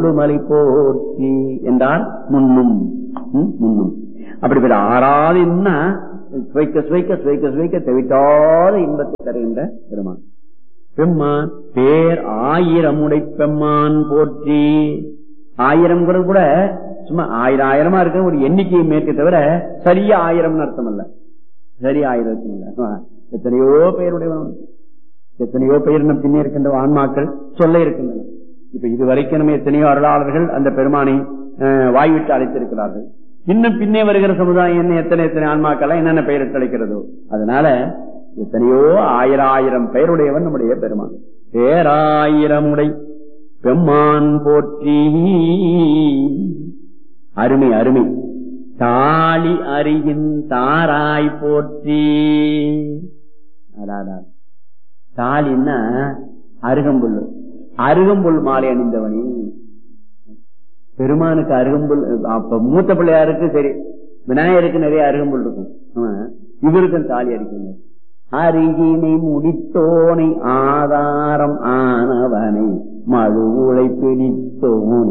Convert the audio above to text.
முழுமலை போற்றி என்றார் முன்னும் ம், முன்னும் அப்படிப்பட்ட ஆறாவது என்ன சுவைக்க சுவைக்க சுவைக்க சுவைக்க தவிட்டாத இன்பத்தை தருகின்ற பெருமான் பெம்மான் பேர் ஆயிரம் உடை பெம்மான் போற்றி ஆயிரம்ங்கிறது கூட சும்மா ஆயிரம் ஆயிரமா இருக்க ஒரு எண்ணிக்கையை மேற்க தவிர சரியா ஆயிரம்னு அர்த்தம் அல்ல சரி ஆயிரம் இல்ல எத்தனையோ பெயருடையவன் எத்தனையோ பெயர் நம் பின்னே இருக்கின்ற ஆன்மாக்கள் சொல்ல இருக்கின்றன இப்ப இதுவரைக்கும் நம்ம எத்தனையோ அருளாளர்கள் அந்த பெருமானை அஹ், வாய்விட்டு அழைத்திருக்கிறார்கள் இன்னும் பின்னே வருகிற சமுதாயம் என்ன எத்தனை எத்தனை ஆன்மாக்கள் என்னென்ன பெயரிட்டு அழைக்கிறதோ அதனால எத்தனையோ ஆயிரம் ஆயிரம் பெயருடையவன் நம்முடைய பெருமான் பேராயிரம் உடை பெம்மான் போற்றி அருமை அருமை தாளி அறியின் தாராய் போற்றி அடாடா தாலின்னா அருகம்புல் அருகம்புல் மாலை அணிந்தவனே பெருமானுக்கு அருகம்புல் அப்ப மூத்த பிள்ளையாருக்கு சரி விநாயகருக்கு நிறைய அருகம்புல் இருக்கும் ஆமா. இவருக்கும் தாலி அடிக்கணும் அருகினை முடித்தோனை ஆதாரம் ஆனவனை மழு உழை பிடித்தோன்